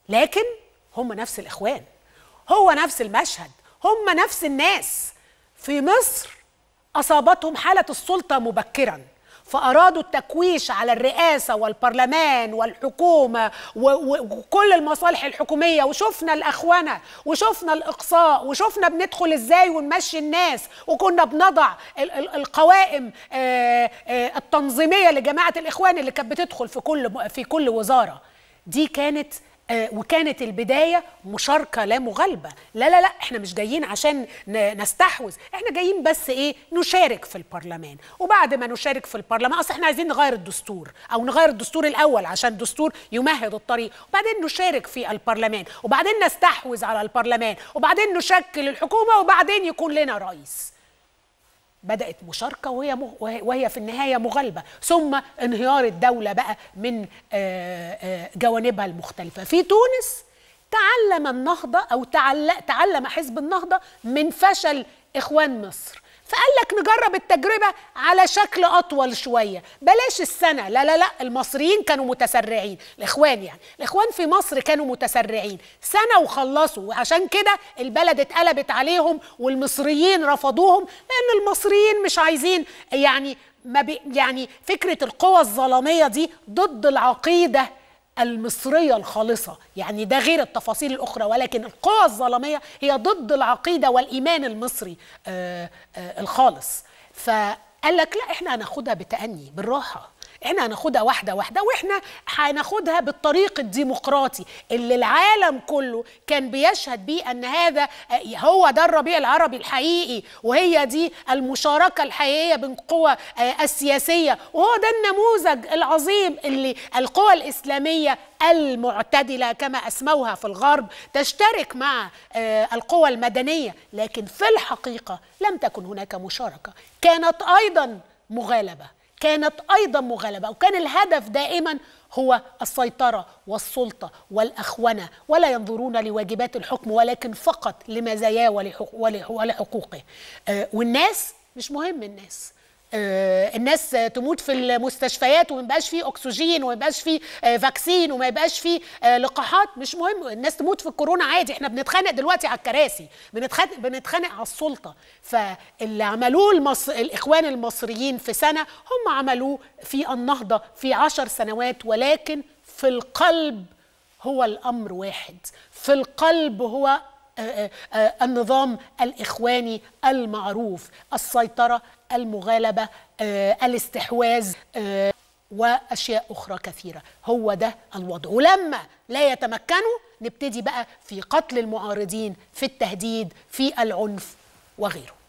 لكن هم نفس الاخوان هو نفس المشهد هم نفس الناس في مصر اصابتهم حاله السلطه مبكرا فارادوا التكويش على الرئاسه والبرلمان والحكومه و- و- وكل المصالح الحكوميه وشفنا الاخونه وشفنا الاقصاء وشفنا بندخل ازاي ونمشي الناس وكنا بنضع ال- ال- القوائم آه، آه، التنظيميه لجماعه الاخوان اللي كانت بتدخل في كل في كل وزاره دي كانت آه، وكانت البداية مشاركة لا مغالبة لا لا لا احنا مش جايين عشان ن- نستحوذ احنا جايين بس ايه نشارك في البرلمان وبعد ما نشارك في البرلمان اصل احنا عايزين نغير الدستور او نغير الدستور الاول عشان الدستور يمهد الطريق وبعدين نشارك في البرلمان وبعدين نستحوذ على البرلمان وبعدين نشكل الحكومة وبعدين يكون لنا رئيس بدأت مشاركة وهي مغ... وهي- وهي في النهاية مغالبة ثم انهيار الدولة بقى من آه، آه، جوانبها المختلفة في تونس تعلم النهضة أو تعل... تعلم حزب النهضة من فشل إخوان مصر فقال لك نجرب التجربة على شكل أطول شوية بلاش السنة لا لا لا المصريين كانوا متسرعين الإخوان يعني الإخوان في مصر كانوا متسرعين سنة وخلصوا وعشان كده البلد اتقلبت عليهم والمصريين رفضوهم لأن المصريين مش عايزين يعني ما بي يعني فكرة القوى الظلامية دي ضد العقيدة المصرية الخالصة يعني ده غير التفاصيل الأخرى ولكن القوى الظلامية هي ضد العقيدة والإيمان المصري آه آه الخالص فقال لك لا احنا هناخدها بتأني بالراحة احنا هناخدها واحده واحده واحنا هناخدها بالطريق الديمقراطي اللي العالم كله كان بيشهد بيه ان هذا هو ده الربيع العربي الحقيقي وهي دي المشاركه الحقيقيه بين القوى آه، السياسيه وهو ده النموذج العظيم اللي القوى الاسلاميه المعتدله كما اسموها في الغرب تشترك مع آه، القوى المدنيه لكن في الحقيقه لم تكن هناك مشاركه كانت ايضا مغالبه كانت ايضا مغالبه وكان الهدف دائما هو السيطره والسلطه والاخونه ولا ينظرون لواجبات الحكم ولكن فقط لمزاياه ولحق- ولح- ولحقوقه آه، والناس مش مهم الناس آه، الناس آه، تموت في المستشفيات وما يبقاش فيه اكسجين وما يبقاش فيه آه، فاكسين وما يبقاش فيه آه، لقاحات مش مهم الناس تموت في الكورونا عادي احنا بنتخانق دلوقتي على الكراسي بنتخانق بنتخانق على السلطه فاللي عملوه المص... الاخوان المصريين في سنه هم عملوه في النهضه في عشر سنوات ولكن في القلب هو الامر واحد في القلب هو آه، آه، النظام الاخواني المعروف السيطره المغالبه آه، الاستحواذ آه، واشياء اخرى كثيره هو ده الوضع ولما لا يتمكنوا نبتدي بقى في قتل المعارضين في التهديد في العنف وغيره